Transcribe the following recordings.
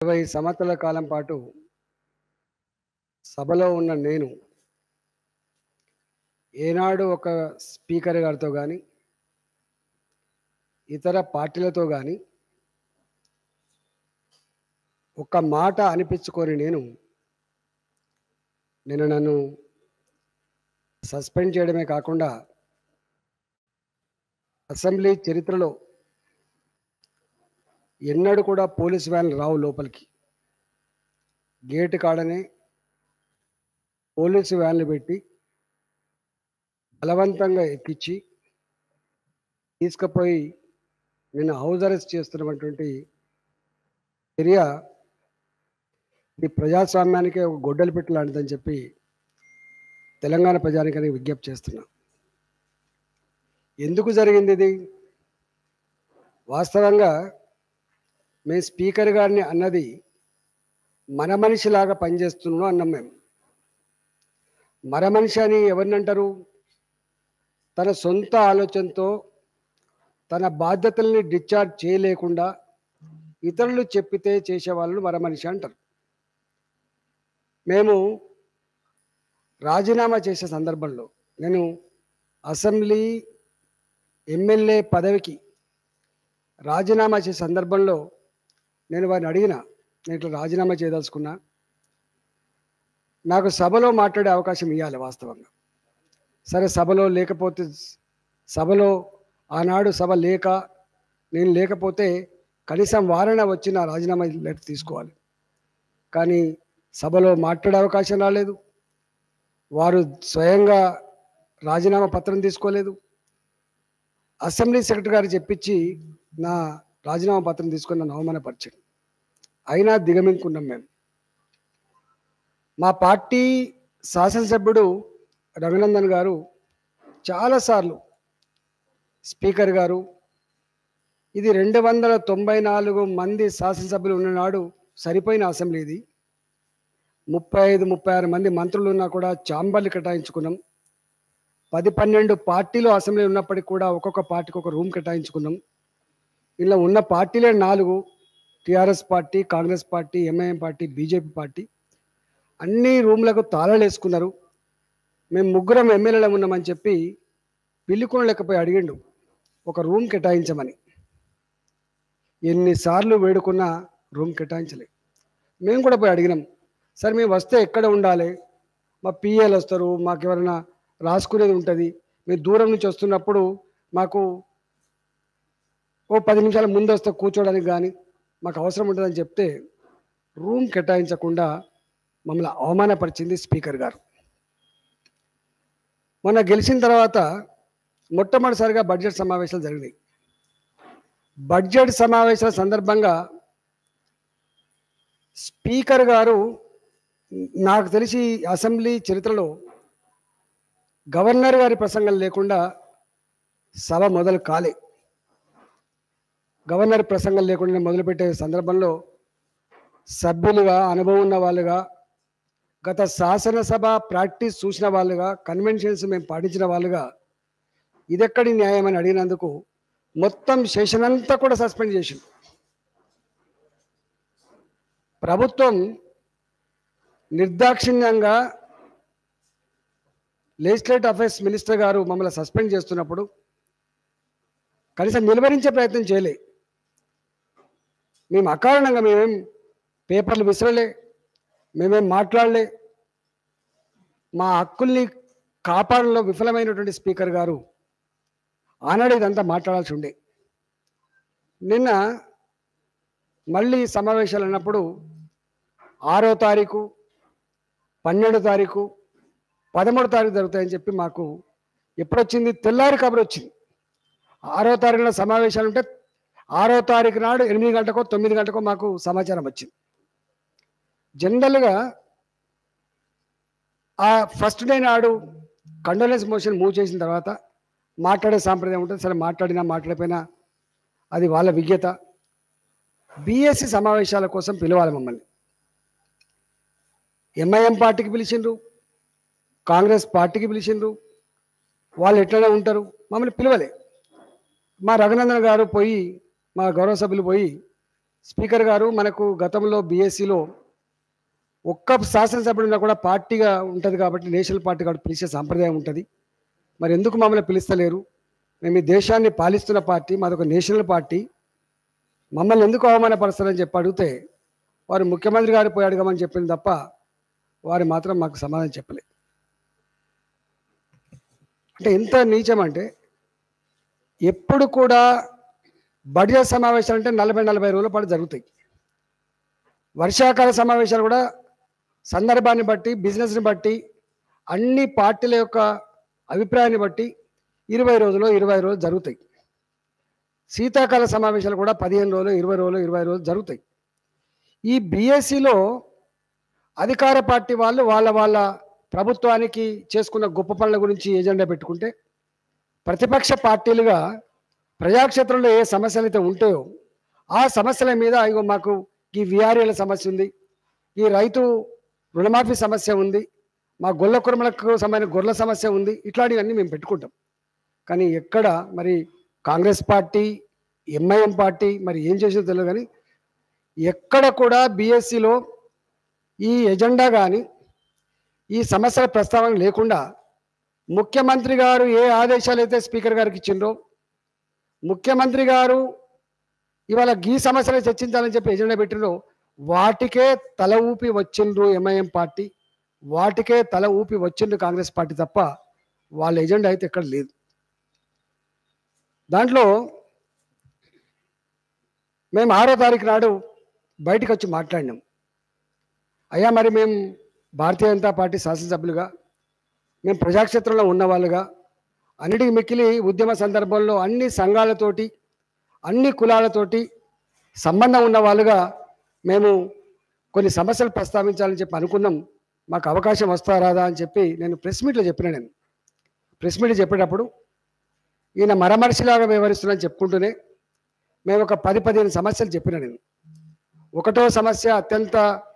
ఇరవై సంవత్సరాల కాలం పాటు సభలో ఉన్న నేను ఏనాడు ఒక స్పీకర్ గారితో కానీ ఇతర పార్టీలతో కానీ ఒక మాట అనిపించుకొని నేను నేను నన్ను సస్పెండ్ చేయడమే కాకుండా అసెంబ్లీ చరిత్రలో ఎన్నడూ కూడా పోలీస్ వ్యాన్లు రావు లోపలికి గేటు కాడనే పోలీసు వ్యాన్లు పెట్టి బలవంతంగా ఎక్కించి తీసుకుపోయి నిన్ను హౌస్ అరెస్ట్ చేస్తున్నటువంటి చర్య ఇది ప్రజాస్వామ్యానికే ఒక గొడ్డలి పెట్టు లాంటిదని చెప్పి తెలంగాణ ప్రజానికానికి విజ్ఞప్తి చేస్తున్నా ఎందుకు జరిగింది ఇది వాస్తవంగా మేము స్పీకర్ గారిని అన్నది మన మనిషిలాగా పనిచేస్తున్నాం అన్నాం మేము మన మనిషి అని ఎవరిని అంటారు తన సొంత ఆలోచనతో తన బాధ్యతల్ని డిశ్చార్జ్ చేయలేకుండా ఇతరులు చెప్పితే చేసే వాళ్ళను మర మనిషి అంటారు మేము రాజీనామా చేసే సందర్భంలో నేను అసెంబ్లీ ఎమ్మెల్యే పదవికి రాజీనామా చేసే సందర్భంలో నేను వారిని అడిగిన నేను ఇట్లా రాజీనామా చేయదలుచుకున్నా నాకు సభలో మాట్లాడే అవకాశం ఇవ్వాలి వాస్తవంగా సరే సభలో లేకపోతే సభలో ఆనాడు సభ లేక నేను లేకపోతే కనీసం వారణ వచ్చి నా రాజీనామా లెటర్ తీసుకోవాలి కానీ సభలో మాట్లాడే అవకాశం రాలేదు వారు స్వయంగా రాజీనామా పత్రం తీసుకోలేదు అసెంబ్లీ సెక్రటరీ గారు చెప్పించి నా రాజీనామా పత్రం తీసుకొని నన్ను అవమానపరిచాడు అయినా దిగమింగుకున్నాం మేము మా పార్టీ శాసనసభ్యుడు రఘునందన్ గారు చాలాసార్లు స్పీకర్ గారు ఇది రెండు వందల తొంభై నాలుగు మంది శాసనసభ్యులు ఉన్ననాడు సరిపోయిన అసెంబ్లీ ఇది ముప్పై ఐదు ముప్పై ఆరు మంది మంత్రులు ఉన్నా కూడా చాంబర్లు కేటాయించుకున్నాం పది పన్నెండు పార్టీలు అసెంబ్లీ ఉన్నప్పటికీ కూడా ఒక్కొక్క పార్టీకి ఒక రూమ్ కేటాయించుకున్నాం ఇలా ఉన్న పార్టీలే నాలుగు TRS party Congress party MIM party BJP party అన్ని రూమ్లకు తాళాలు వేసుకున్నారు మేము ముగ్గురం ఎమ్మెల్యేలు ఉన్నామని చెప్పి పిల్లికొన లెక్కపోయి అడిగిండు ఒక రూమ్ కేటాయించమని ఎన్నిసార్లు వేడుకున్నా రూమ్ కేటాయించలే మేము కూడా పోయి అడిగినాం సరే మేము వస్తే ఎక్కడ ఉండాలి మా పిఏలు వస్తారు మాకు ఎవరైనా రాసుకునేది ఉంటుంది మీరు దూరం నుంచి వస్తున్నప్పుడు మాకు ఓ పది నిమిషాల ముందు వస్తే కూర్చోడానికి కానీ మాకు అవసరం ఉంటుందని చెప్తే రూమ్ కేటాయించకుండా మమ్మల్ని అవమానపరిచింది స్పీకర్ గారు మొన్న గెలిచిన తర్వాత మొట్టమొదటిసారిగా బడ్జెట్ సమావేశాలు జరిగినాయి బడ్జెట్ సమావేశాల సందర్భంగా స్పీకర్ గారు నాకు తెలిసి అసెంబ్లీ చరిత్రలో గవర్నర్ గారి ప్రసంగం లేకుండా సభ మొదలు కాలే గవర్నర్ ప్రసంగం లేకుండా మొదలుపెట్టే సందర్భంలో సభ్యులుగా అనుభవం ఉన్న వాళ్ళుగా గత శాసనసభ ప్రాక్టీస్ చూసిన వాళ్ళుగా కన్వెన్షన్స్ మేము పాటించిన వాళ్ళుగా ఇదెక్కడి న్యాయం అని అడిగినందుకు మొత్తం సెషన్ అంతా కూడా సస్పెండ్ చేసింది ప్రభుత్వం నిర్దాక్షిణ్యంగా లెజిస్లేటివ్ అఫైర్స్ మినిస్టర్ గారు మమ్మల్ని సస్పెండ్ చేస్తున్నప్పుడు కనీసం నిలువరించే ప్రయత్నం చేయలే మేము అకారణంగా మేమేం పేపర్లు విసరలే మేమేం మాట్లాడలే మా హక్కుల్ని కాపాడంలో విఫలమైనటువంటి స్పీకర్ గారు ఆనాడు ఇదంతా మాట్లాడాల్సి ఉండే నిన్న మళ్ళీ సమావేశాలు అన్నప్పుడు ఆరో తారీఖు పన్నెండో తారీఖు పదమూడో తారీఖు జరుగుతాయని చెప్పి మాకు ఎప్పుడొచ్చింది తెల్లారి కబురు వచ్చింది ఆరో తారీఖున సమావేశాలు ఉంటే ఆరో తారీఖు నాడు ఎనిమిది గంటకో తొమ్మిది గంటకో మాకు సమాచారం వచ్చింది జనరల్గా ఆ ఫస్ట్ డే నాడు కండోలెన్స్ మోషన్ మూవ్ చేసిన తర్వాత మాట్లాడే సాంప్రదాయం ఉంటుంది సరే మాట్లాడినా మాట్లాడిపోయినా అది వాళ్ళ విజ్ఞత బీఎస్సీ సమావేశాల కోసం పిలవాలి మమ్మల్ని ఎంఐఎం పార్టీకి పిలిచిండ్రు కాంగ్రెస్ పార్టీకి పిలిచిండ్రు వాళ్ళు ఎట్లనే ఉంటారు మమ్మల్ని పిలవలే మా రఘునందన్ గారు పోయి మా గౌరవ సభ్యులు పోయి స్పీకర్ గారు మనకు గతంలో బీఎస్సీలో ఒక్క శాసనసభ్యుడు ఉన్నా కూడా పార్టీగా ఉంటుంది కాబట్టి నేషనల్ పార్టీ కాబట్టి పిలిచే సాంప్రదాయం ఉంటుంది మరి ఎందుకు మమ్మల్ని పిలుస్తలేరు మేము ఈ దేశాన్ని పాలిస్తున్న పార్టీ మాదొక నేషనల్ పార్టీ మమ్మల్ని ఎందుకు అవమానపరుస్తారని చెప్పి అడిగితే వారు ముఖ్యమంత్రి గారు పోయి అడగమని చెప్పింది తప్ప వారు మాత్రం మాకు సమాధానం చెప్పలేదు అంటే ఎంత నీచం అంటే ఎప్పుడు కూడా బడ్జెట్ సమావేశాలు అంటే నలభై నలభై రోజుల పాటు జరుగుతాయి వర్షాకాల సమావేశాలు కూడా సందర్భాన్ని బట్టి బిజినెస్ని బట్టి అన్ని పార్టీల యొక్క అభిప్రాయాన్ని బట్టి ఇరవై రోజులు ఇరవై రోజులు జరుగుతాయి శీతాకాల సమావేశాలు కూడా పదిహేను రోజులు ఇరవై రోజులు ఇరవై రోజులు జరుగుతాయి ఈ బీఎస్సీలో అధికార పార్టీ వాళ్ళు వాళ్ళ వాళ్ళ ప్రభుత్వానికి చేసుకున్న గొప్ప పనుల గురించి ఎజెండా పెట్టుకుంటే ప్రతిపక్ష పార్టీలుగా ప్రజాక్షేత్రంలో ఏ సమస్యలు అయితే ఉంటాయో ఆ సమస్యల మీద ఇగో మాకు ఈ విఆర్ఏల సమస్య ఉంది ఈ రైతు రుణమాఫీ సమస్య ఉంది మా గొల్ల కుర్మలకు సంబంధించిన గొర్రెల సమస్య ఉంది ఇట్లాంటివన్నీ మేము పెట్టుకుంటాం కానీ ఎక్కడ మరి కాంగ్రెస్ పార్టీ ఎంఐఎం పార్టీ మరి ఏం చేసిందో తెలియదు కానీ ఎక్కడ కూడా బీఎస్సీలో ఈ ఎజెండా కానీ ఈ సమస్యల ప్రస్తావన లేకుండా ముఖ్యమంత్రి గారు ఏ ఆదేశాలు అయితే స్పీకర్ గారికి ఇచ్చిండ్రో ముఖ్యమంత్రి గారు ఇవాళ గీ సమస్యలు చర్చించాలని చెప్పి ఎజెండా పెట్టిండ్రో వాటికే తల ఊపి వచ్చిండ్రు ఎంఐఎం పార్టీ వాటికే తల ఊపి వచ్చిండ్రు కాంగ్రెస్ పార్టీ తప్ప వాళ్ళ ఎజెండా అయితే ఎక్కడ లేదు దాంట్లో మేము ఆరో తారీఖు నాడు బయటకు వచ్చి మాట్లాడినాం అయ్యా మరి మేము భారతీయ జనతా పార్టీ శాసనసభ్యులుగా మేము ప్రజాక్షేత్రంలో ఉన్నవాళ్ళుగా అన్నిటికి మిక్కిలి ఉద్యమ సందర్భంలో అన్ని సంఘాలతోటి అన్ని కులాలతోటి సంబంధం ఉన్న వాళ్ళుగా మేము కొన్ని సమస్యలు ప్రస్తావించాలని చెప్పి అనుకున్నాం మాకు అవకాశం వస్తా రాదా అని చెప్పి నేను ప్రెస్ మీట్లో చెప్పిన నేను ప్రెస్ మీట్ చెప్పేటప్పుడు ఈయన మరమనిషిలాగా వ్యవహరిస్తున్నాను చెప్పుకుంటూనే మేము ఒక పది పదిహేను సమస్యలు చెప్పిన నేను ఒకటో సమస్య అత్యంత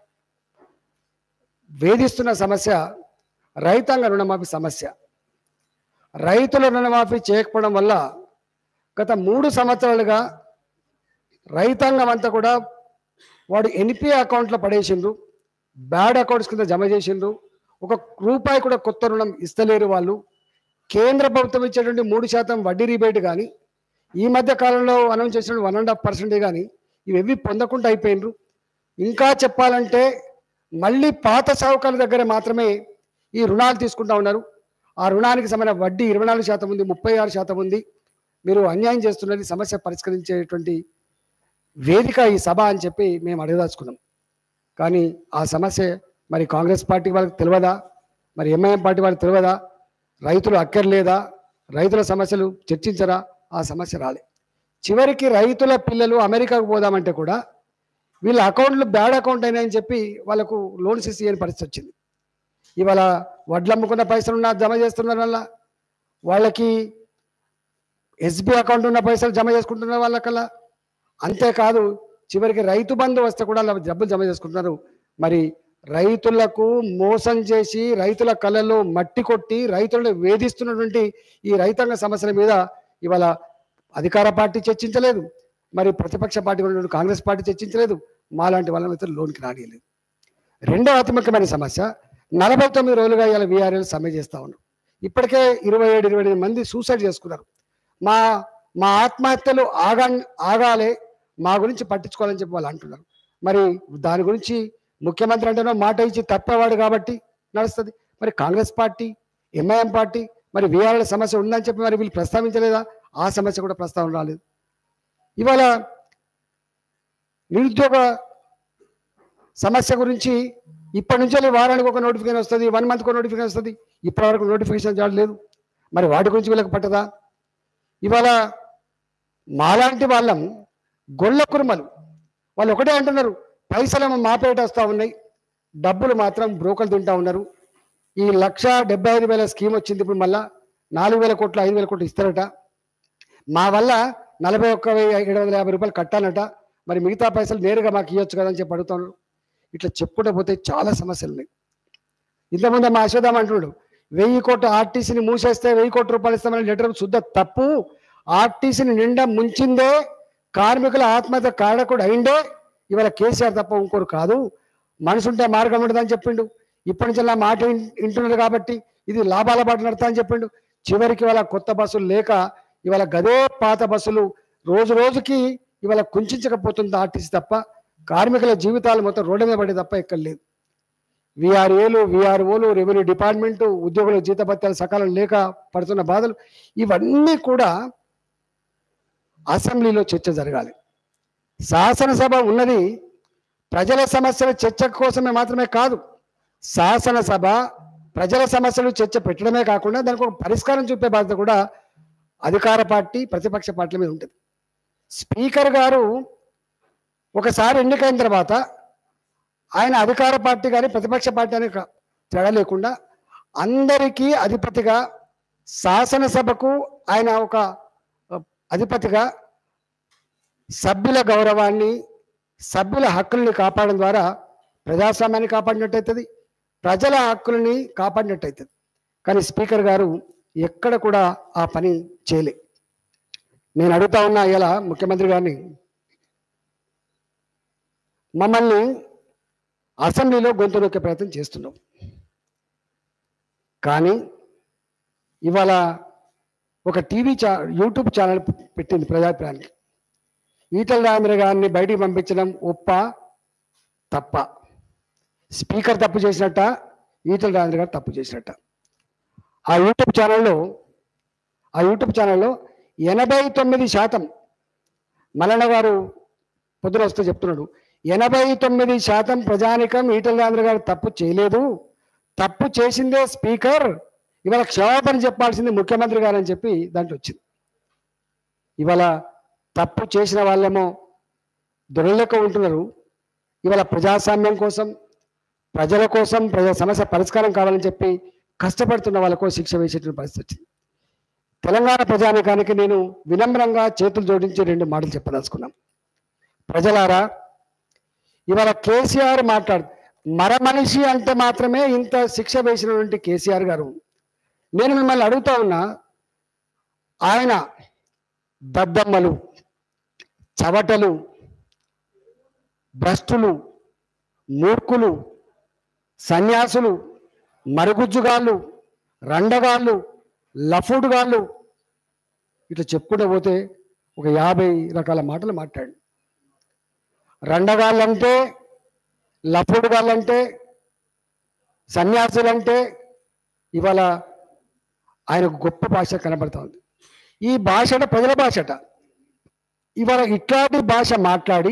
వేధిస్తున్న సమస్య రైతాంగ రుణమాఫీ సమస్య రైతుల రుణమాఫీ చేయకపోవడం వల్ల గత మూడు సంవత్సరాలుగా రైతాంగం అంతా కూడా వాడు ఎన్పిఏ అకౌంట్లో పడేసిండ్రు బ్యాడ్ అకౌంట్స్ కింద జమ చేసిండ్రు ఒక రూపాయి కూడా కొత్త రుణం ఇస్తలేరు వాళ్ళు కేంద్ర ప్రభుత్వం ఇచ్చేటువంటి మూడు శాతం వడ్డీ రిబేట్ కానీ ఈ మధ్య కాలంలో అనౌన్స్ చేసిన వన్ అండ్ హాఫ్ పర్సెంటే కానీ ఇవేవి పొందకుండా అయిపోయినరు ఇంకా చెప్పాలంటే మళ్ళీ పాత సావుకారుల దగ్గర మాత్రమే ఈ రుణాలు తీసుకుంటా ఉన్నారు ఆ రుణానికి సంబంధించిన వడ్డీ ఇరవై నాలుగు శాతం ఉంది ముప్పై ఆరు శాతం ఉంది మీరు అన్యాయం చేస్తున్నది సమస్య పరిష్కరించేటువంటి వేదిక ఈ సభ అని చెప్పి మేము అడగదాచుకున్నాం కానీ ఆ సమస్య మరి కాంగ్రెస్ పార్టీ వాళ్ళకి తెలియదా మరి ఎంఐఎం పార్టీ వాళ్ళకి తెలియదా రైతులు అక్కర్లేదా రైతుల సమస్యలు చర్చించరా ఆ సమస్య రాలే చివరికి రైతుల పిల్లలు అమెరికాకు పోదామంటే కూడా వీళ్ళ అకౌంట్లు బ్యాడ్ అకౌంట్ అయినాయని చెప్పి వాళ్ళకు లోన్స్ ఇయ్యని పరిస్థితి వచ్చింది ఇవాళ వడ్లు అమ్ముకున్న పైసలు ఉన్న జమ చేస్తున్నారు వల్ల వాళ్ళకి ఎస్బీ అకౌంట్ ఉన్న పైసలు జమ చేసుకుంటున్న వాళ్ళకల్లా అంతేకాదు చివరికి రైతు బంధు వస్తే కూడా అలా డబ్బులు జమ చేసుకుంటున్నారు మరి రైతులకు మోసం చేసి రైతుల కళ్ళల్లో మట్టి కొట్టి రైతులను వేధిస్తున్నటువంటి ఈ రైతాంగ సమస్యల మీద ఇవాళ అధికార పార్టీ చర్చించలేదు మరి ప్రతిపక్ష పార్టీ ఉన్నటువంటి కాంగ్రెస్ పార్టీ చర్చించలేదు మాలాంటి వాళ్ళని లోన్కి రానియలేదు రెండో అతి ముఖ్యమైన సమస్య నలభై తొమ్మిది రోజులుగా ఇవాళ వీఆర్ఎల్ సమ్మె చేస్తా ఉన్నారు ఇప్పటికే ఇరవై ఏడు ఇరవై ఎనిమిది మంది సూసైడ్ చేసుకున్నారు మా మా ఆత్మహత్యలు ఆగా ఆగాలే మా గురించి పట్టించుకోవాలని చెప్పి వాళ్ళు అంటున్నారు మరి దాని గురించి ముఖ్యమంత్రి అంటేనో మాట ఇచ్చి తప్పేవాడు కాబట్టి నడుస్తుంది మరి కాంగ్రెస్ పార్టీ ఎంఐఎం పార్టీ మరి వీఆర్ఎల్ సమస్య ఉందని చెప్పి మరి వీళ్ళు ప్రస్తావించలేదా ఆ సమస్య కూడా ప్రస్తావన రాలేదు ఇవాళ నిరుద్యోగ సమస్య గురించి ఇప్పటి నుంచి వారానికి ఒక నోటిఫికేషన్ వస్తుంది వన్ మంత్కి ఒక నోటిఫికేషన్ వస్తుంది ఇప్పటి వరకు నోటిఫికేషన్ లేదు మరి వాటి గురించి వీళ్ళకి పట్టదా ఇవాళ మాలాంటి వాళ్ళం గొల్ల కురుమలు వాళ్ళు ఒకటే అంటున్నారు పైసలేమో మాపేట వస్తూ ఉన్నాయి డబ్బులు మాత్రం బ్రోకలు తింటా ఉన్నారు ఈ లక్ష డెబ్బై ఐదు వేల స్కీమ్ వచ్చింది ఇప్పుడు మళ్ళా నాలుగు వేల కోట్లు ఐదు వేల కోట్లు ఇస్తారట మా వల్ల నలభై ఒక్క వెయ్యి ఏడు వందల యాభై రూపాయలు కట్టాలట మరి మిగతా పైసలు నేరుగా మాకు ఇవ్వచ్చు కదా అని చెప్పి అడుగుతున్నారు ఇట్లా చెప్పుకుంటూ పోతే చాలా సమస్యలు ఉన్నాయి ఇంతకుముందు మా అశ్వదాం అంటున్నాడు వెయ్యి కోట్ల ఆర్టీసీని మూసేస్తే వెయ్యి కోట్ల రూపాయలు ఇస్తామని లెటర్ శుద్ధ తప్పు ఆర్టీసీని నిండా ముంచిందే కార్మికుల ఆత్మహత్య కారకుడు అయిందే ఇవాళ కేసీఆర్ తప్ప ఇంకోరు కాదు మనసు ఉంటే మార్గం ఉండదని చెప్పిండు ఇప్పటి నుంచి నా మాట విన్- వింటున్నారు కాబట్టి ఇది లాభాల బాట నడతా అని చెప్పిండు చివరికి ఇవాళ కొత్త బస్సులు లేక ఇవాళ గదే పాత బస్సులు రోజు రోజుకి ఇవాళ కుంచకపోతుంది ఆర్టీసీ తప్ప కార్మికుల జీవితాలు మొత్తం రోడ్డు మీద పడే తప్ప ఎక్కడ లేదు విఆర్ఏలు విఆర్ఓలు రెవెన్యూ డిపార్ట్మెంట్ ఉద్యోగుల జీతభత్యాలు సకాలం లేక పడుతున్న బాధలు ఇవన్నీ కూడా అసెంబ్లీలో చర్చ జరగాలి శాసనసభ ఉన్నది ప్రజల సమస్యల చర్చ కోసమే మాత్రమే కాదు శాసనసభ ప్రజల సమస్యలు చర్చ పెట్టడమే కాకుండా దానికి ఒక పరిష్కారం చూపే బాధ్యత కూడా అధికార పార్టీ ప్రతిపక్ష పార్టీల మీద ఉంటుంది స్పీకర్ గారు ఒకసారి ఎన్నికైన తర్వాత ఆయన అధికార పార్టీ కానీ ప్రతిపక్ష పార్టీ అని కా- తేడా లేకుండా అందరికీ అధిపతిగా శాసనసభకు ఆయన ఒక అ, అధిపతిగా సభ్యుల గౌరవాన్ని సభ్యుల హక్కుల్ని కాపాడడం ద్వారా ప్రజాస్వామ్యాన్ని కాపాడినట్టు అవుతుంది ప్రజల హక్కులని కాపాడినట్టు అవుతుంది కానీ స్పీకర్ గారు ఎక్కడ కూడా ఆ పని చేయలే నేను అడుగుతా ఉన్నా ఇలా ముఖ్యమంత్రి గారిని మమ్మల్ని అసెంబ్లీలో గొంతు నొక్కే ప్రయత్నం చేస్తున్నాం కానీ ఇవాళ ఒక టీవీ ఛా యూట్యూబ్ ఛానల్ పెట్టింది ప్రజాభిప్రాయానికి ఈటల రాజేంద్ర గారిని బయటికి పంపించడం ఒప్ప తప్ప స్పీకర్ తప్పు చేసినట్ట ఈటల రాజేంద్ర గారు తప్పు చేసినట్ట ఆ యూట్యూబ్ ఛానల్లో ఆ యూట్యూబ్ ఛానల్లో ఎనభై తొమ్మిది శాతం మల్లన్న గారు పొద్దున వస్తూ చెప్తున్నాడు ఎనభై తొమ్మిది శాతం ప్రజానికం ఈటల రాజేంద్ర గారు తప్పు చేయలేదు తప్పు చేసిందే స్పీకర్ ఇవాళ క్షమాపణ చెప్పాల్సింది ముఖ్యమంత్రి గారు అని చెప్పి దాంట్లో వచ్చింది ఇవాళ తప్పు చేసిన వాళ్ళేమో దొరలెక్క ఉంటున్నారు ఇవాళ ప్రజాస్వామ్యం కోసం ప్రజల కోసం ప్రజా సమస్య పరిష్కారం కావాలని చెప్పి కష్టపడుతున్న వాళ్ళకు శిక్ష వేసేటువంటి పరిస్థితి వచ్చింది తెలంగాణ ప్రజానికానికి నేను వినమ్రంగా చేతులు జోడించి రెండు మాటలు చెప్పదలుచుకున్నాం ప్రజలారా ఇవాళ కేసీఆర్ మాట్లాడు మర మనిషి అంటే మాత్రమే ఇంత శిక్ష వేసినటువంటి కేసీఆర్ గారు నేను మిమ్మల్ని అడుగుతా ఉన్నా ఆయన దద్దమ్మలు చవటలు భ్రష్టులు మూర్ఖులు సన్యాసులు మరుగుజ్జుగాళ్ళు రండగాళ్ళు లఫుడుగాళ్ళు ఇట్లా చెప్పుకుంటూ పోతే ఒక యాభై రకాల మాటలు మాట్లాడు రండగాళ్ళంటే లఫుడుగాళ్ళంటే సన్యాసులంటే ఇవాళ ఆయనకు గొప్ప భాష కనబడతా ఉంది ఈ భాషట ప్రజల భాషట ఇవాళ ఇట్లాంటి భాష మాట్లాడి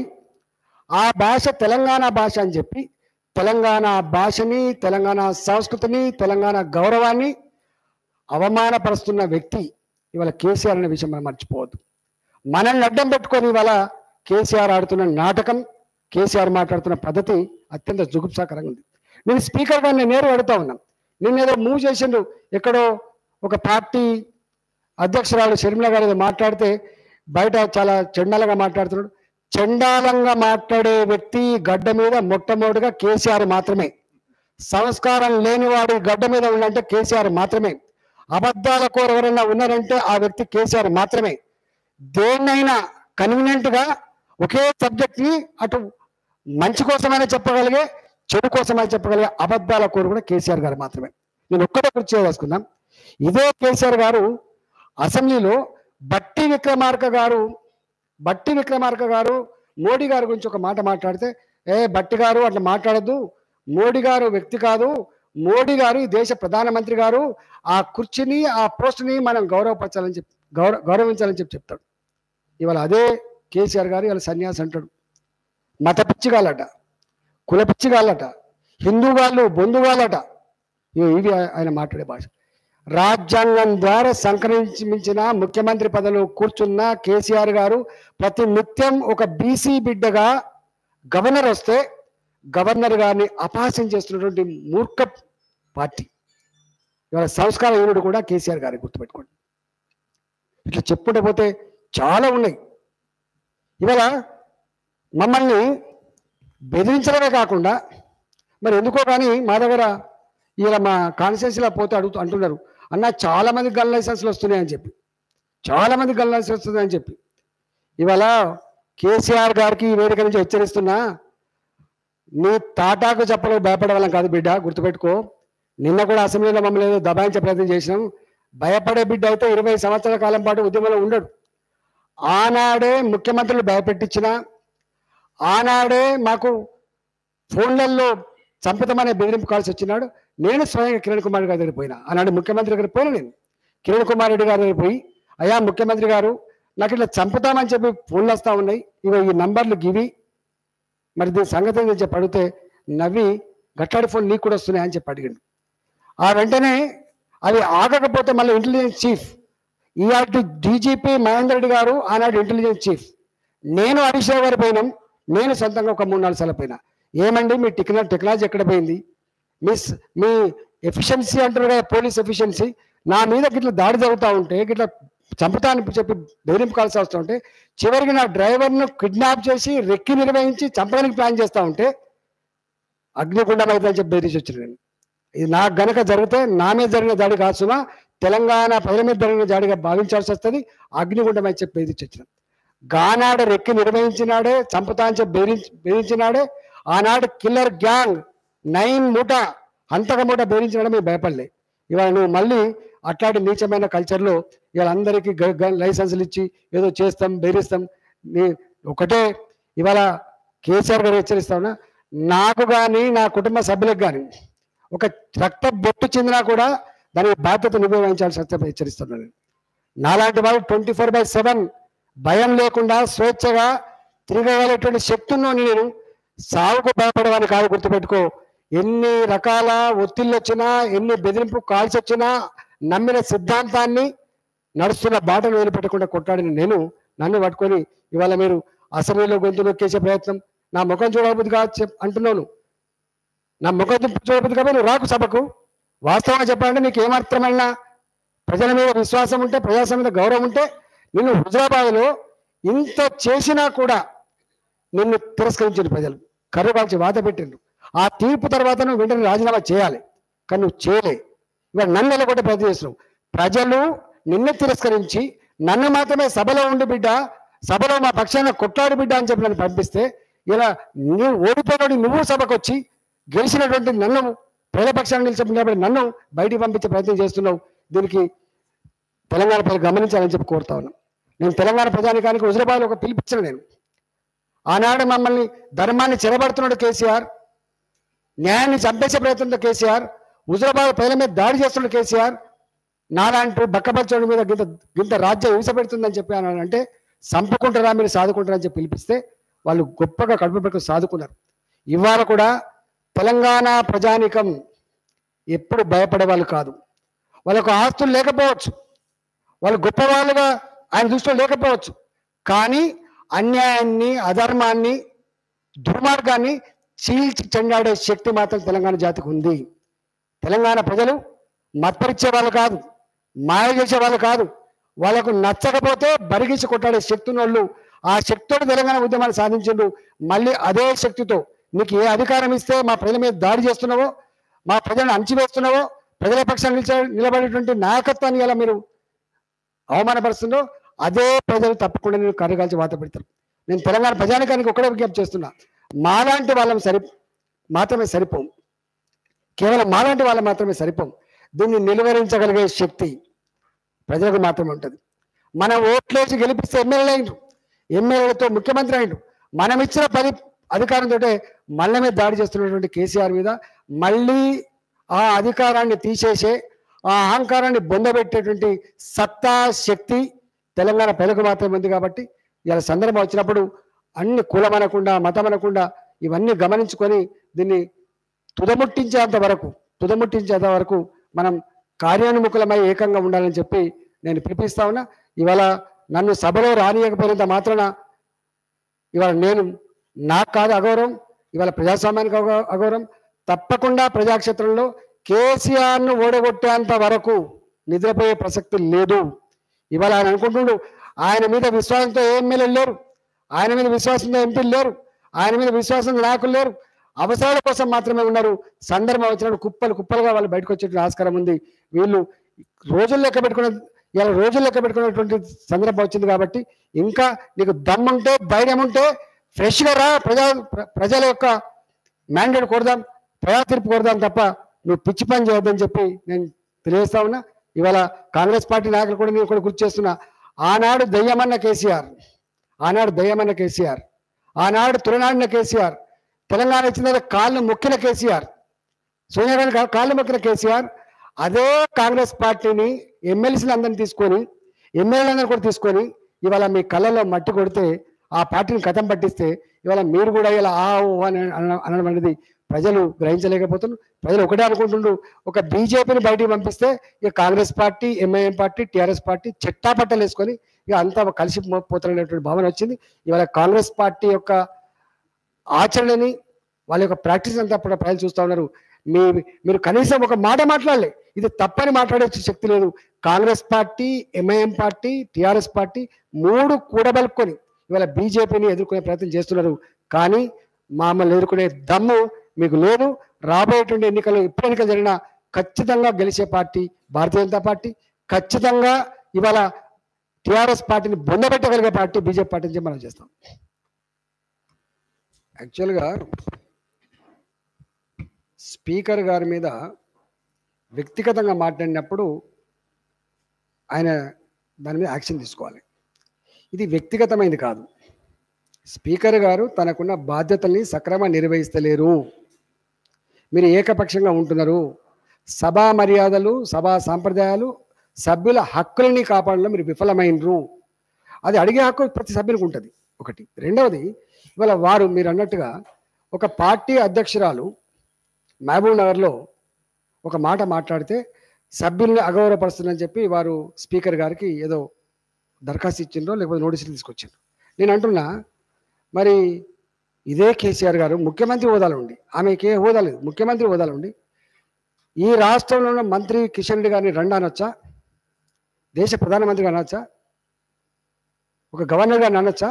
ఆ భాష తెలంగాణ భాష అని చెప్పి తెలంగాణ భాషని తెలంగాణ సంస్కృతిని తెలంగాణ గౌరవాన్ని అవమానపరుస్తున్న వ్యక్తి ఇవాళ కేసీఆర్ అనే విషయం మనం మర్చిపోవద్దు మనల్ని అడ్డం పెట్టుకొని ఇవాళ కేసీఆర్ ఆడుతున్న నాటకం కేసీఆర్ మాట్లాడుతున్న పద్ధతి అత్యంత జుగుప్సాకరంగా ఉంది నేను స్పీకర్ గారిని నేరు అడుగుతా ఉన్నాను నిన్న ఏదో మూవ్ చేసిండు ఎక్కడో ఒక పార్టీ అధ్యక్షురాలు షర్మిల గారు ఏదో మాట్లాడితే బయట చాలా చెండాలంగా మాట్లాడుతున్నాడు చెండాలంగా మాట్లాడే వ్యక్తి గడ్డ మీద మొట్టమొదటిగా కేసీఆర్ మాత్రమే సంస్కారం లేనివాడు గడ్డ మీద ఉండంటే కేసీఆర్ మాత్రమే అబద్ధాల కోరు ఎవరైనా ఉన్నారంటే ఆ వ్యక్తి కేసీఆర్ మాత్రమే దేన్నైనా కన్వీనియంట్ గా ఒకే సబ్జెక్ట్ ని అటు మంచి కోసమైనా చెప్పగలిగే చెడు కోసమైనా చెప్పగలిగే అబద్ధాల కోరు కూడా కేసీఆర్ గారు మాత్రమే నేను ఒక్కటే గుర్తు చేయదలుచుకున్నాం ఇదే కేసీఆర్ గారు అసెంబ్లీలో బట్టి విక్రమార్క గారు బట్టి విక్రమార్క గారు మోడీ గారి గురించి ఒక మాట మాట్లాడితే ఏ బట్టి గారు అట్లా మాట్లాడద్దు మోడీ గారు వ్యక్తి కాదు మోడీ గారు ఈ దేశ ప్రధానమంత్రి గారు ఆ కుర్చీని ఆ పోస్ట్ని మనం గౌరవపరచాలని చెప్పి గౌరవ గౌరవించాలని చెప్పి చెప్తాడు ఇవాళ అదే కేసీఆర్ గారు ఇవాళ సన్యాసి అంటాడు మత పిచ్చిగాలట కుల పిచ్చిగాలట హిందూగాళ్ళు బొందుగాలట ఇవి ఇవి ఆయన మాట్లాడే భాష రాజ్యాంగం ద్వారా సంక్రమించిన ముఖ్యమంత్రి పదవిలో కూర్చున్న కేసీఆర్ గారు ప్రతి నిత్యం ఒక బీసీ బిడ్డగా గవర్నర్ వస్తే గవర్నర్ గారిని అపహాస్యం చేస్తున్నటువంటి మూర్ఖ పార్టీ ఇవాళ సంస్కార యూనుడు కూడా కేసీఆర్ గారి గుర్తుపెట్టుకోండి ఇట్లా చెప్పుకుంటూ పోతే చాలా ఉన్నాయి ఇవాళ మమ్మల్ని బెదిరించడమే కాకుండా మరి ఎందుకో కానీ మా దగ్గర ఇలా మా కాన్స్టిట్యూన్సీలో పోతే అడుగుతూ అంటున్నారు అన్న చాలా మంది గన్ లైసెన్స్లు వస్తున్నాయని చెప్పి చాలా మంది గన్ లైసెన్స్ వస్తున్నాయని చెప్పి ఇవాళ కేసీఆర్ గారికి ఈ వేదిక నుంచి హెచ్చరిస్తున్నా నీ తాటాకు చెప్పలు భయపడే కాదు బిడ్డ గుర్తుపెట్టుకో నిన్న కూడా అసెంబ్లీలో మమ్మల్ని ఏదో దబాయించే ప్రయత్నం చేసినాం భయపడే బిడ్డ అయితే ఇరవై సంవత్సరాల కాలం పాటు ఉద్యమంలో ఉండడు ఆనాడే ముఖ్యమంత్రులు భయపెట్టించిన ఆనాడే మాకు ఫోన్లలో చంపుతామనే బెదిరింపు కాల్సి వచ్చినాడు నేను స్వయంగా కిరణ్ కుమార్ గారి దగ్గర పోయినా ఆనాడు ముఖ్యమంత్రి దగ్గర పోయినా నేను కిరణ్ కుమార్ రెడ్డి గారి దగ్గర పోయి అయ్యా ముఖ్యమంత్రి గారు నాకు ఇట్లా చంపుతామని చెప్పి ఫోన్లు వస్తూ ఉన్నాయి ఇవి ఈ నంబర్లు గివి మరి దీని సంగతి ఏంటని చెప్పి అడిగితే నవ్వి గట్లాడి ఫోన్ నీకు కూడా వస్తున్నాయి అని చెప్పి అడిగిండు ఆ వెంటనే అది ఆగకపోతే మళ్ళీ intelligence chief ERT DGP Mahender Reddy గారు ఆనాడు ఇంటెలిజెన్స్ చీఫ్ నేను హరీష్ రావు గారు పోయినాం నేను సొంతంగా ఒక మూడు నాలుగు సార్లు పోయినా ఏమండి మీ టెక్నా టెక్నాలజీ ఎక్కడ పోయింది మీ స్- మీ ఎఫిషియన్సీ అంటారు కదా పోలీస్ ఎఫిషియన్సీ నా మీద గిట్ల దాడి జరుగుతూ ఉంటే గిట్ల చంపుతా అని చెప్పి బెదిరింపు కాల్సి వస్తూ ఉంటే చివరికి నా డ్రైవర్ను కిడ్నాప్ చేసి రెక్కి నిర్వహించి చంపడానికి ప్లాన్ చేస్తూ ఉంటే అగ్నిగుండం అయితే అని చెప్పి బెదిరించి వచ్చిన నేను ఇది నాకు గనక జరిగితే నా మీద జరిగిన దాడి కాదు సుమా తెలంగాణ ప్రజల మీద జరిగిన దాడిగా భావించాల్సి వస్తుంది అగ్నిగుండం అని చెప్పి బెదిరించి వచ్చిన గానాడు రెక్కి నిర్వహించినాడే చంపుతా అని చెప్పి బెదిరించి బెదిరించినాడే ఆనాడు కిల్లర్ గ్యాంగ్ నైన్ మూట అంతక మూట బెదిరించినాడే మీరు భయపడలే ఇవాళ నువ్వు మళ్ళీ అట్లాంటి నీచమైన కల్చర్లో ఇవాళ అందరికీ గ- గ- లైసెన్సులు ఇచ్చి ఏదో చేస్తాం బెదిరిస్తాం నీ ఒకటే ఇవాళ కేసీఆర్ గారు హెచ్చరిస్తా ఉన్నా నాకు కానీ నా కుటుంబ సభ్యులకు కానీ ఒక రక్త బొట్టు చెందినా కూడా దానికి బాధ్యత నువ్వే వహించాల్సి వస్తే హెచ్చరిస్తున్నాను నేను. నాలాంటి వాళ్ళు ట్వంటీ ఫోర్ బై సెవెన్ భయం లేకుండా స్వేచ్ఛగా తిరగగలిగేటువంటి శక్తి ఉన్నోని నేను సాగుకు భయపడేవాడిని కాదు గుర్తుపెట్టుకో ఎన్ని రకాల ఒత్తిళ్ళు వచ్చినా ఎన్ని బెదిరింపు కాల్స్ వచ్చినా నమ్మిన సిద్ధాంతాన్ని నడుస్తున్న బాటను వదిలిపెట్టకుండా కొట్టాడిన నేను నన్ను పట్టుకొని ఇవాళ మీరు అసెంబ్లీలో గొంతు నొక్కేసే ప్రయత్నం నా ముఖం చూడబుద్ది కాదు చెప్- అంటున్నాను నా ముఖం చూడబుద్ది కాబట్టి నువ్వు రాకు సభకు వాస్తవంగా చెప్పాలంటే నీకు ఏమాత్రమైన ప్రజల మీద విశ్వాసం ఉంటే ప్రజాస్వామ్య మీద గౌరవం ఉంటే నిన్ను హుజరాబాద్లో ఇంత చేసినా కూడా నిన్ను తిరస్కరించారు ప్రజలు కర్రబాల్చి వాత పెట్టిండ్రు ఆ తీర్పు తర్వాత నువ్వు వెంటనే రాజీనామా చేయాలి కానీ నువ్వు చేయలే ఇవాళ నన్ను నిలబొట్టే ప్రయత్నం చేస్తున్నావు ప్రజలు నిన్ను తిరస్కరించి నన్ను మాత్రమే సభలో ఉండి బిడ్డ సభలో మా పక్షాన కొట్లాడి బిడ్డ అని చెప్పి నన్ను పంపిస్తే ఇలా నువ్వు ఓడిపోయినోడి నువ్వు సభకు వచ్చి గెలిచినటువంటి నన్ను ప్రజల పక్షాన్ని నిలిచి నిలబడి నన్ను బయటికి పంపించే ప్రయత్నం చేస్తున్నావు దీనికి తెలంగాణ ప్రజలు గమనించాలని చెప్పి కోరుతా ఉన్నాను నేను తెలంగాణ ప్రజానికానికి హుజరాబాద్లో ఒక పిలిపించిన నేను ఆనాడు మమ్మల్ని ధర్మాన్ని చెరబడుతున్నాడు కేసీఆర్ న్యాయాన్ని చంపేసే ప్రయత్నంతో కేసీఆర్ హుజరాబాద్ ప్రజల మీద దాడి చేస్తున్నాడు కేసీఆర్ నాలాంటి బక్కపచ్చోడి మీద గింత గింత రాజ్యం హింస పెడుతుందని చెప్పి అన్నాడు అంటే చంపుకుంటారా మీరు సాదుకుంటారని చెప్పి పిలిపిస్తే వాళ్ళు గొప్పగా కడుపు పెట్టుకుని సాదుకున్నారు ఇవాళ కూడా తెలంగాణ ప్రజానికం ఎప్పుడు భయపడే వాళ్ళు కాదు వాళ్ళకు ఆస్తులు లేకపోవచ్చు వాళ్ళు గొప్పవాళ్ళుగా ఆయన దృష్టిలో లేకపోవచ్చు కానీ అన్యాయాన్ని అధర్మాన్ని దుర్మార్గాన్ని చీల్చి చెండాడే శక్తి మాత్రం తెలంగాణ జాతికి ఉంది తెలంగాణ ప్రజలు మత్పరిచే వాళ్ళు కాదు మాయ చేసే వాళ్ళు కాదు వాళ్ళకు నచ్చకపోతే బరిగించి కొట్టాడే శక్తి ఉన్న వాళ్ళు ఆ శక్తితో తెలంగాణ ఉద్యమాన్ని సాధించిండు మళ్ళీ అదే శక్తితో నీకు ఏ అధికారం ఇస్తే మా ప్రజల మీద దాడి చేస్తున్నావో మా ప్రజలను అణచివేస్తున్నావో ప్రజల పక్షాన్ని నిలిచే నిలబడేటువంటి నాయకత్వాన్ని ఇలా మీరు అవమానపరుస్తుందో అదే ప్రజలు తప్పకుండా నేను కర్రగాల్చి వాత పెడతారు నేను తెలంగాణ ప్రజానికానికి ఒకటే విజ్ఞప్తి చేస్తున్నా మాలాంటి వాళ్ళం సరి మాత్రమే సరిపోం కేవలం మాలాంటి వాళ్ళం మాత్రమే సరిపోం దీన్ని నిలువరించగలిగే శక్తి ప్రజలకు మాత్రమే ఉంటుంది మనం ఓట్లేసి గెలిపిస్తే ఎమ్మెల్యే అయిండు ఎమ్మెల్యేలతో ముఖ్యమంత్రి అయిండు మనం ఇచ్చిన పది అధికారంతో మళ్ళీ మీద దాడి చేస్తున్నటువంటి కేసీఆర్ మీద మళ్ళీ ఆ అధికారాన్ని తీసేసే ఆ అహంకారాన్ని బొందబెట్టేటువంటి సత్తా శక్తి తెలంగాణ ప్రజలకు మాత్రమే ఉంది కాబట్టి ఇలా సందర్భం వచ్చినప్పుడు అన్ని కులం అనకుండా మతం అనకుండా ఇవన్నీ గమనించుకొని దీన్ని తుదముట్టించేంత వరకు తుదముట్టించేంత వరకు మనం కార్యానుముఖులమై ఏకంగా ఉండాలని చెప్పి నేను పిలిపిస్తా ఉన్నా ఇవాళ నన్ను సభలో రానియకపోయినంత మాత్రాన ఇవాళ నేను నాకు కాదు అగౌరవం ఇవాళ ప్రజాస్వామ్యానికి అగౌ- అగౌరవం తప్పకుండా ప్రజాక్షేత్రంలో కేసీఆర్ను ఓడగొట్టేంత వరకు నిద్రపోయే ప్రసక్తి లేదు ఇవాళ ఆయన అనుకుంటుండు ఆయన మీద విశ్వాసంతో ఏ ఎమ్మెల్యేలు లేరు ఆయన మీద విశ్వాసంతో ఎంపీలు లేరు ఆయన మీద విశ్వాసంతో నాయకులు లేరు అవసరాల కోసం మాత్రమే ఉన్నారు సందర్భం వచ్చినప్పుడు కుప్పలు కుప్పలుగా వాళ్ళు బయటకు వచ్చే ఆస్కారం ఉంది వీళ్ళు రోజులు లెక్క పెట్టుకున్న ఇలా రోజులు లెక్క పెట్టుకునేటువంటి సందర్భం వచ్చింది కాబట్టి ఇంకా నీకు దమ్ముంటే ధైర్యం ఉంటే ఫ్రెష్గా రా ప్రజా ప్ర- ప్రజల యొక్క మ్యాండేట్ కొడదాం ప్రజా తీర్పు కొడదాం తప్ప నువ్వు పిచ్చి పని చేయొద్దని చెప్పి నేను తెలియజేస్తా ఉన్నా ఇవాళ కాంగ్రెస్ పార్టీ నాయకులు కూడా నేను కూడా గుర్తు చేస్తున్నా ఆనాడు దయ్యమన్న కేసీఆర్ ఆనాడు దయ్యమన్న కేసీఆర్ ఆనాడు తులనాడిన కేసీఆర్ తెలంగాణ ఇచ్చిన తర్వాత కాళ్ళు మొక్కిన కేసీఆర్ సోనియా గాంధీ కా- కాళ్ళు మొక్కిన కేసీఆర్ అదే కాంగ్రెస్ పార్టీని ఎమ్మెల్సీలు అందరిని తీసుకొని ఎమ్మెల్యేలందరూ కూడా తీసుకొని ఇవాళ మీ కళ్ళలో మట్టి కొడితే ఆ పార్టీని కథం పట్టిస్తే ఇవాళ మీరు కూడా ఇలా ఆ ఊ అని అన- అనడం అనేది ప్రజలు గ్రహించలేకపోతున్నారు ప్రజలు ఒకటే అనుకుంటుండ్రు ఒక బీజేపీని బయటికి పంపిస్తే ఇక Congress party MIM party TRS party చెట్టాపట్టలు వేసుకొని ఇక అంతా కలిసి పోతున్నటువంటి భావన వచ్చింది ఇవాళ కాంగ్రెస్ పార్టీ యొక్క ఆచరణని వాళ్ళ యొక్క ప్రాక్టీస్ అంతా కూడా ప్రజలు చూస్తూ ఉన్నారు మీ మీరు కనీసం ఒక మాట మాట్లాడలే ఇది తప్పని మాట్లాడే శక్తి లేదు Congress party MIM party TRS party మూడు కూడబలుకొని ఇవాళ బీజేపీని ఎదుర్కొనే ప్రయత్నం చేస్తున్నారు కానీ మమ్మల్ని ఎదుర్కొనే దమ్ము మీకు లేదు రాబోయేటువంటి ఎన్నికలు ఎప్పుడు ఎన్నికలు జరిగినా ఖచ్చితంగా గెలిచే పార్టీ భారతీయ జనతా పార్టీ ఖచ్చితంగా ఇవాళ టిఆర్ఎస్ పార్టీని బొందబెట్టగలిగే పార్టీ బీజేపీ పార్టీ నుంచి మనం చేస్తాం యాక్చువల్గా స్పీకర్ గారి మీద వ్యక్తిగతంగా మాట్లాడినప్పుడు ఆయన దాని మీద యాక్షన్ తీసుకోవాలి ఇది వ్యక్తిగతమైనది కాదు స్పీకర్ గారు తనకున్న బాధ్యతల్ని సక్రమంగా నిర్వహిస్తలేరు మీరు ఏకపక్షంగా ఉంటున్నారు సభా మర్యాదలు సభా సాంప్రదాయాలు సభ్యుల హక్కులని కాపాడంలో మీరు విఫలమైనరు అది అడిగే హక్కు ప్రతి సభ్యునికి ఉంటుంది ఒకటి రెండవది ఇవాళ వారు మీరు అన్నట్టుగా ఒక పార్టీ అధ్యక్షురాలు మహబూబ్ నగర్లో ఒక మాట మాట్లాడితే సభ్యుల్ని అగౌరవపరుస్తుందని చెప్పి వారు స్పీకర్ గారికి ఏదో దరఖాస్తు ఇచ్చిండ్రో లేకపోతే నోటీసులు తీసుకొచ్చిండ్రు నేను అంటున్నా మరి ఇదే కేసీఆర్ గారు ముఖ్యమంత్రి హోదాలో ఉండి ఆమెకి ఏ హోదా లేదు ముఖ్యమంత్రి హోదాలో ఉండి ఈ రాష్ట్రంలో ఉన్న మంత్రి కిషన్ రెడ్డి గారిని రండి అనొచ్చా దేశ ప్రధానమంత్రి గారిని అనొచ్చా ఒక గవర్నర్ గారిని అనొచ్చా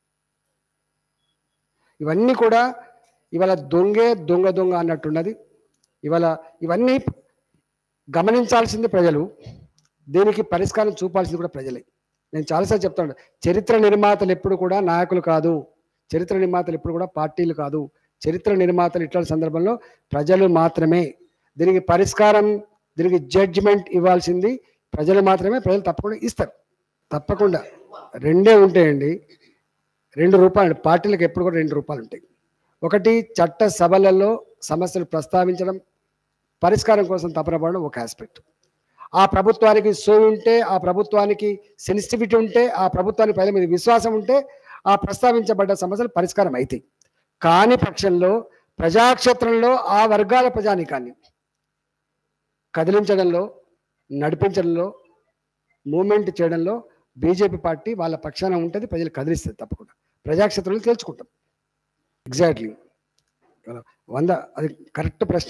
ఇవన్నీ కూడా ఇవాళ దొంగే దొంగ దొంగ అన్నట్టున్నది ఇవాళ ఇవన్నీ గమనించాల్సింది ప్రజలు దీనికి పరిష్కారం చూపాల్సింది కూడా ప్రజలే నేను చాలాసార్లు చెప్తాను చరిత్ర నిర్మాతలు ఎప్పుడు కూడా నాయకులు కాదు చరిత్ర నిర్మాతలు ఎప్పుడు కూడా పార్టీలు కాదు చరిత్ర నిర్మాతలు ఇట్లాంటి సందర్భంలో ప్రజలు మాత్రమే దీనికి పరిష్కారం దీనికి జడ్జిమెంట్ ఇవ్వాల్సింది ప్రజలు మాత్రమే ప్రజలు తప్పకుండా ఇస్తారు తప్పకుండా రెండే ఉంటాయండి రెండు రూపాయలు పార్టీలకు ఎప్పుడు కూడా రెండు రూపాయలు ఉంటాయి ఒకటి చట్ట సభలలో సమస్యలు ప్రస్తావించడం పరిష్కారం కోసం తపనపడడం ఒక ఆస్పెక్ట్ ఆ ప్రభుత్వానికి సో ఉంటే ఆ ప్రభుత్వానికి సెన్సిటివిటీ ఉంటే ఆ ప్రభుత్వానికి ప్రజల మీద విశ్వాసం ఉంటే ఆ ప్రస్తావించబడ్డ సమస్యలు పరిష్కారం అవుతాయి కాని పక్షంలో ప్రజాక్షేత్రంలో ఆ వర్గాల ప్రజానికాన్ని కదిలించడంలో నడిపించడంలో మూమెంట్ చేయడంలో బీజేపీ పార్టీ వాళ్ళ పక్షాన ఉంటుంది ప్రజలు కదిలిస్తుంది తప్పకుండా ప్రజాక్షేత్రంలో తేల్చుకుంటాం ఎగ్జాక్ట్లీ వంద అది కరెక్ట్ ప్రశ్న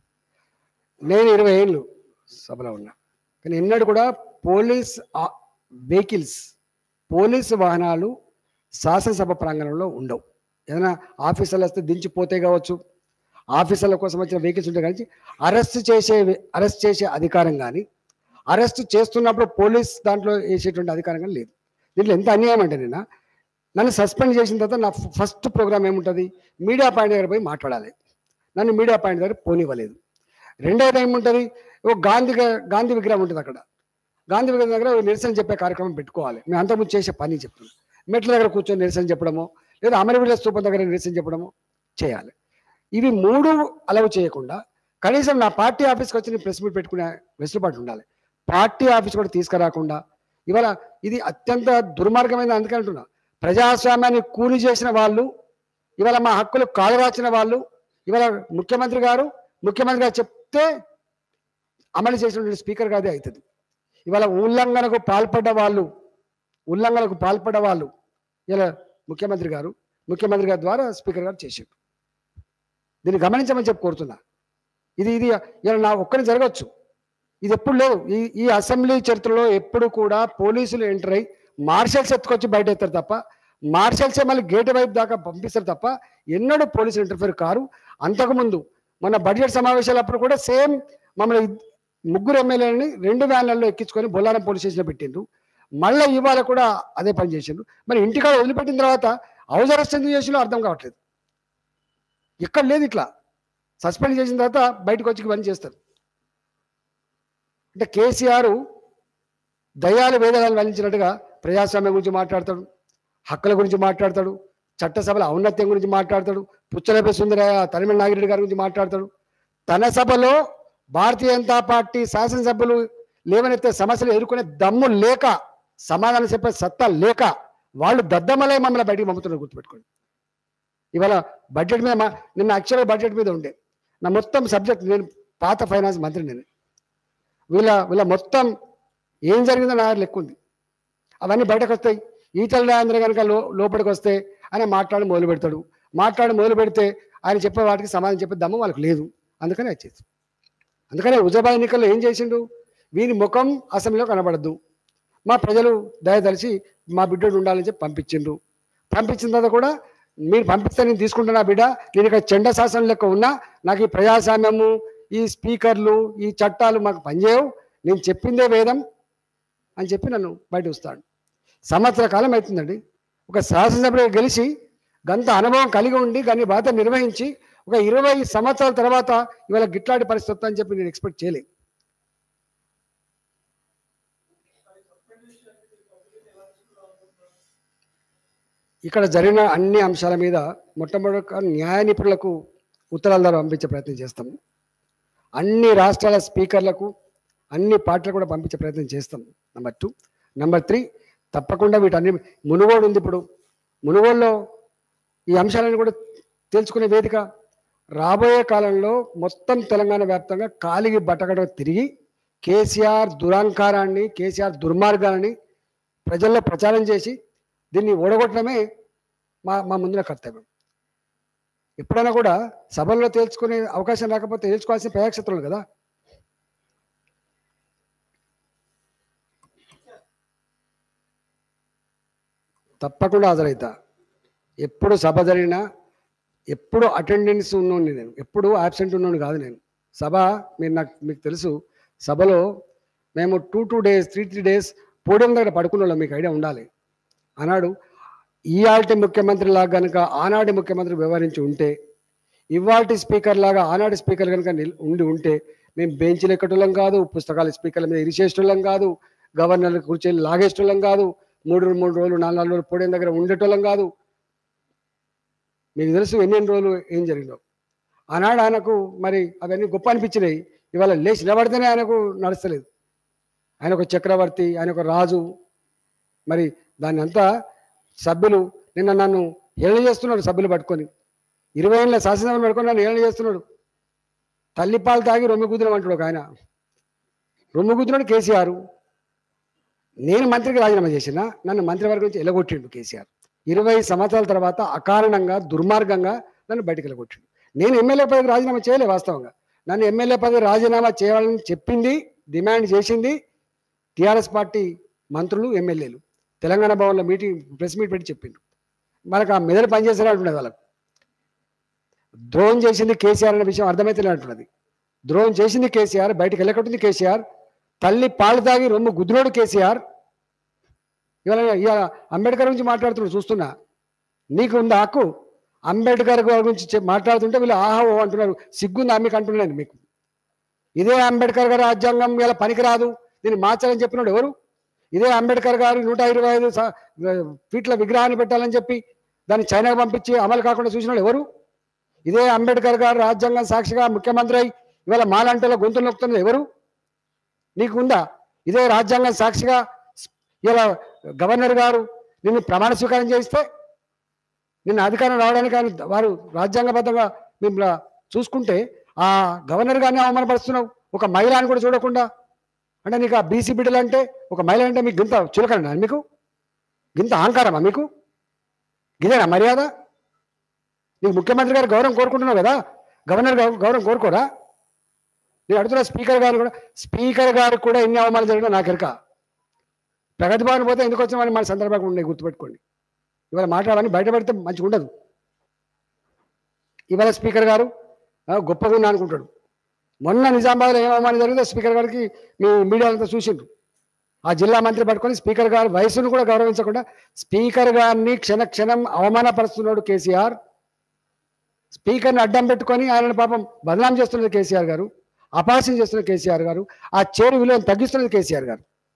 నేను ఇరవై ఏళ్ళు సభలో ఉన్నా కానీ ఎన్నడూ కూడా పోలీస్ వెహికల్స్ పోలీసు వాహనాలు శాసనసభ ప్రాంగణంలో ఉండవు ఏదైనా ఆఫీసర్లు వస్తే దించిపోతే కావచ్చు ఆఫీసర్ల కోసం వచ్చిన వెహికల్స్ ఉంటాయి కానీ అరెస్ట్ చేసే అరెస్ట్ చేసే అధికారం కానీ అరెస్ట్ చేస్తున్నప్పుడు పోలీస్ దాంట్లో వేసేటువంటి అధికారం కానీ లేదు దీంట్లో ఎంత అన్యాయం అంటే నిన్న నన్ను సస్పెండ్ చేసిన తర్వాత నా ఫస్ట్ ప్రోగ్రామ్ ఏముంటుంది మీడియా పాయింట్ దగ్గర పోయి మాట్లాడాలి నన్ను మీడియా పాయింట్ దగ్గర పోనివ్వలేదు రెండవది ఏముంటుంది ఓ గాంధీ గ- గాంధీ విగ్రహం ఉంటుంది అక్కడ గాంధీ విగ్రహం దగ్గర ఓ నిరసన చెప్పే కార్యక్రమం పెట్టుకోవాలి మేము అంతకుముందు చేసే పని చెప్తున్నాం మెట్ల దగ్గర కూర్చొని నిరసన చెప్పడము లేదా అమరవీరుల స్తూపం దగ్గర నిరసన చెప్పడము చేయాలి ఇవి మూడు అలవ్ చేయకుండా కనీసం నా పార్టీ ఆఫీస్కి వచ్చి నేను ప్రెస్ మీట్ పెట్టుకునే వెసులుబాటు ఉండాలి పార్టీ ఆఫీస్ కూడా తీసుకురాకుండా ఇవాళ ఇది అత్యంత దుర్మార్గమైన అందుకే అంటున్నా ప్రజాస్వామ్యాన్ని కూలి చేసిన వాళ్ళు ఇవాళ మా హక్కులు కాలరాచిన వాళ్ళు ఇవాళ ముఖ్యమంత్రి గారు ముఖ్యమంత్రి గారు చెప్తే అమలు చేసినటువంటి స్పీకర్ గాదే అవుతుంది ఇవాళ ఉల్లంఘనకు పాల్పడ్డ వాళ్ళు ఉల్లంఘనకు పాల్పడ్డ వాళ్ళు ఇలా ముఖ్యమంత్రి గారు ముఖ్యమంత్రి గారి ద్వారా స్పీకర్ గారు చేశారు దీన్ని గమనించమని చెప్పి కోరుతున్నా ఇది ఇది ఇలా నా ఒక్కరి జరగచ్చు ఇది ఎప్పుడు లేదు ఈ ఈ అసెంబ్లీ చరిత్రలో ఎప్పుడు కూడా పోలీసులు ఎంటర్ అయ్యి మార్షల్స్ ఎత్తుకొచ్చి బయట ఎత్తారు తప్ప మార్షల్సే మళ్ళీ గేట్ వైపు దాకా పంపిస్తారు తప్ప ఎన్నడూ పోలీసులు ఇంటర్ఫేర్ కారు అంతకుముందు మన బడ్జెట్ సమావేశాలప్పుడు కూడా సేమ్ మమ్మల్ని ముగ్గురు ఎమ్మెల్యేలని రెండు వ్యాన్లలో ఎక్కించుకొని బొల్లారం పోలీస్ స్టేషన్లో పెట్టిండ్రు మళ్ళీ ఇవాళ కూడా అదే పని చేసిండ్రు మరి ఇంటికాడ వదిలిపెట్టిన తర్వాత హౌస్ అరెస్ట్ ఎందుకు చేసిందో అర్థం కావట్లేదు ఎక్కడ లేదు ఇట్లా సస్పెండ్ చేసిన తర్వాత బయటకు వచ్చి పని చేస్తారు అంటే కేసీఆర్ దయాలు వేదాలను వల్లించినట్టుగా ప్రజాస్వామ్యం గురించి మాట్లాడతాడు హక్కుల గురించి మాట్లాడతాడు చట్టసభల ఔన్నత్యం గురించి మాట్లాడతాడు పుచ్చలపై సుందర తనిమల నాగిరెడ్డి గారి గురించి మాట్లాడతాడు తన సభలో భారతీయ జనతా పార్టీ శాసనసభ్యులు లేవనెత్తే సమస్యలు ఎదుర్కొనే దమ్ము లేక సమాధానం చెప్పే సత్తా లేక వాళ్ళు దద్దమలే మమ్మల్ని బయటికి పంపుతున్నారు గుర్తుపెట్టుకోండి ఇవాళ బడ్జెట్ మీద మా- నిన్న యాక్చువల్గా బడ్జెట్ మీద ఉండే నా మొత్తం సబ్జెక్ట్ నేను పాత ఫైనాన్స్ మంత్రి నేను వీళ్ళ వీళ్ళ మొత్తం ఏం జరిగిందో నా లెక్క ఉంది అవన్నీ బయటకు వస్తాయి ఈతల రాజేంద్ర కనుక లో లోపలికి వస్తే ఆయన మాట్లాడి మొదలు పెడతాడు మాట్లాడి మొదలు పెడితే ఆయన చెప్పే వాటికి సమాధానం చెప్పే దమ్ము వాళ్ళకి లేదు అందుకని వచ్చేసి అందుకనే హుజరాబాద్ ఎన్నికల్లో ఏం చేసిండు వీని ముఖం అసెంబ్లీలో కనబడద్దు మా ప్రజలు దయదలిచి మా బిడ్డడు ఉండాలని చెప్పి పంపించిండ్రు పంపించిన తర్వాత కూడా మీరు పంపిస్తే నేను తీసుకుంటున్నా బిడ్డ నేను ఇక్కడ చెండ శాసనం లెక్క ఉన్నా నాకు ఈ ప్రజాస్వామ్యము ఈ స్పీకర్లు ఈ చట్టాలు మాకు పనిచేయవు నేను చెప్పిందే వేదం అని చెప్పి నన్ను బయట వస్తాడు సంవత్సర కాలం అవుతుందండి ఒక శాసనసభ్యుడు గెలిచి గంత అనుభవం కలిగి ఉండి దాన్ని బాధ నిర్వహించి ఒక ఇరవై సంవత్సరాల తర్వాత ఇవాళ గిట్లాంటి పరిస్థితి వస్తుందని చెప్పి నేను ఎక్స్పెక్ట్ చేయలేదు ఇక్కడ జరిగిన అన్ని అంశాల మీద మొట్టమొదటి న్యాయ నిపుణులకు ఉత్తరాల ద్వారా పంపించే ప్రయత్నం చేస్తాము అన్ని రాష్ట్రాల స్పీకర్లకు అన్ని పార్టీలకు కూడా పంపించే ప్రయత్నం చేస్తాం నెంబర్ టూ నెంబర్ త్రీ తప్పకుండా వీటన్ని మునుగోడు ఉంది ఇప్పుడు మునుగోడులో ఈ అంశాలను కూడా తెలుసుకునే వేదిక రాబోయే కాలంలో మొత్తం తెలంగాణ వ్యాప్తంగా కాలిగి బట్టగడ తిరిగి కేసీఆర్ దురాంకారాన్ని కేసీఆర్ దుర్మార్గాన్ని ప్రజల్లో ప్రచారం చేసి దీన్ని ఓడగొట్టడమే మా మా ముందున కర్తవ్యం ఎప్పుడైనా కూడా సభల్లో తేల్చుకునే అవకాశం రాకపోతే తేల్చుకోవాల్సిన ప్రజాక్షేత్రాలు కదా తప్పకుండా హాజరవుతా ఎప్పుడు సభ జరిగినా ఎప్పుడు అటెండెన్స్ ఉన్నోడిని నేను ఎప్పుడు ఆబ్సెంట్ ఉన్నోడు కాదు నేను సభ మీరు నాకు మీకు తెలుసు సభలో మేము two two days three three days podium దగ్గర పడుకున్న వాళ్ళం మీకు ఐడియా ఉండాలి ఆనాడు ఈఆల్టి ముఖ్యమంత్రి లాగా కనుక ఆనాటి ముఖ్యమంత్రి వ్యవహరించి ఉంటే ఇవాల్టి స్పీకర్ లాగా ఆనాటి స్పీకర్ కనుక నిల్- ఉండి ఉంటే మేము బెంచ్లు ఎక్కటోళ్ళం కాదు పుస్తకాల స్పీకర్ల మీద ఇరిచేసేటోళ్ళం కాదు గవర్నర్ల కూర్చొని లాగేసేటోళ్ళం కాదు మూడు మూడు రోజులు నాలుగు నాలుగు రోజులు పోడియం దగ్గర ఉండేటోళ్ళం కాదు మీకు తెలుసు ఎన్ని ఎన్ని రోజులు ఏం జరిగిందో ఆనాడు ఆయనకు మరి అవన్నీ గొప్ప అనిపించినాయి ఇవాళ లేచి నిలబడితేనే ఆయనకు నడుస్తలేదు ఆయన ఒక చక్రవర్తి ఆయన ఒక రాజు మరి దాన్ని అంతా సభ్యులు నిన్న నన్ను హేళన చేస్తున్నాడు సభ్యులు పట్టుకొని ఇరవై ఏళ్ళ శాసనసభలు పట్టుకొని నన్ను హేళన చేస్తున్నాడు తల్లిపాలు తాగి రొమ్మి కుదిరం అంటాడు ఒక ఆయన రొమ్మి కుదిరాడు కేసీఆర్ నేను మంత్రికి రాజీనామా చేసిన నన్ను మంత్రివర్గం నుంచి ఎలగొట్టిండు కేసీఆర్ ఇరవై సంవత్సరాల తర్వాత అకారణంగా దుర్మార్గంగా నన్ను బయటకు వెళ్ళగొట్టిండు నేను ఎమ్మెల్యే పదవికి రాజీనామా చేయలే వాస్తవంగా నన్ను ఎమ్మెల్యే పదవి రాజీనామా చేయాలని చెప్పింది డిమాండ్ చేసింది టీఆర్ఎస్ పార్టీ మంత్రులు ఎమ్మెల్యేలు తెలంగాణ భవన్లో మీటింగ్ ప్రెస్ మీట్ పెట్టి చెప్పిండు మనకు ఆ మెదడు పనిచేసేలా అంటున్నది వాళ్ళకు ద్రోహం చేసింది కేసీఆర్ అనే విషయం అర్థమైతేనే అంటున్నది ద్రోహం చేసింది కేసీఆర్ బయటకు వెళ్ళకొట్టింది కేసీఆర్ తల్లి పాలు తాగి రొమ్ము గుద్దునోడు కేసీఆర్ ఇవాళ ఇవాళ అంబేద్కర్ గురించి మాట్లాడుతున్నాడు చూస్తున్నా నీకు ఉందా హక్కు అంబేద్కర్ గారి గురించి చెప్- మాట్లాడుతుంటే వీళ్ళు ఆహా ఓ అంటున్నారు సిగ్గుందా మీకు అంటున్నాను మీకు ఇదే అంబేద్కర్ గారి రాజ్యాంగం ఇలా పనికిరాదు దీన్ని మార్చాలని చెప్పినాడు ఎవరు ఇదే అంబేద్కర్ గారు నూట ఇరవై ఐదు స- ఫీట్ల విగ్రహాన్ని పెట్టాలని చెప్పి దాన్ని చైనాకు పంపించి అమలు కాకుండా చూసినాడు ఎవరు ఇదే అంబేద్కర్ గారు రాజ్యాంగం సాక్షిగా ముఖ్యమంత్రి అయి ఇవాళ మాలాంటిలో గొంతులు నొక్కుతున్నది ఎవరు నీకు ఉందా ఇదే రాజ్యాంగం సాక్షిగా ఇలా గవర్నర్ గారు నిన్ను ప్రమాణ స్వీకారం చేయిస్తే నిన్న అధికారం రావడానికి ఆయన వారు రాజ్యాంగబద్ధంగా మిమ్మల్ని చూసుకుంటే ఆ గవర్నర్ గారిని అవమానపరుస్తున్నావు ఒక మహిళని కూడా చూడకుండా అంటే నీకు ఆ బీసీ బిడ్డలు అంటే ఒక మహిళ అంటే మీకు గింత చులకనా మీకు గింత అహంకారమా మీకు ఇదేనా మర్యాద నీకు ముఖ్యమంత్రి గారు గౌరవం కోరుకుంటున్నావు కదా గవర్నర్ గౌ- గౌరవం కోరుకోరా నేను అడుగుతున్నా స్పీకర్ గారు కూడా స్పీకర్ గారు కూడా ఎన్ని అవమానాలు జరిగినా నాకు ఎరక ప్రగతి భవన్ పోతే ఎందుకు వచ్చిన మన సందర్భంగా ఉన్నాయి గుర్తుపెట్టుకోండి ఇవాళ మాట్లాడాలని బయట పెడితే మంచిగా ఉండదు ఇవాళ స్పీకర్ గారు ఆ, గొప్పగా ఉన్నా అనుకుంటాడు మొన్న నిజామాబాద్లో ఏం అవమానం జరిగిందో స్పీకర్ గారికి మీ మీడియాలంతా చూసిండ్రు ఆ జిల్లా మంత్రి పట్టుకొని స్పీకర్ గారి వయసును కూడా గౌరవించకుండా స్పీకర్ గారిని క్షణ క్షణం అవమానపరుస్తున్నాడు కేసీఆర్ స్పీకర్ని అడ్డం పెట్టుకొని ఆయన పాపం బదనాం చేస్తున్నది కేసీఆర్ గారు అపహాస్యం చేస్తున్న కేసీఆర్ గారు ఆ చేరు విలువను తగ్గిస్తున్నది కేసీఆర్ గారు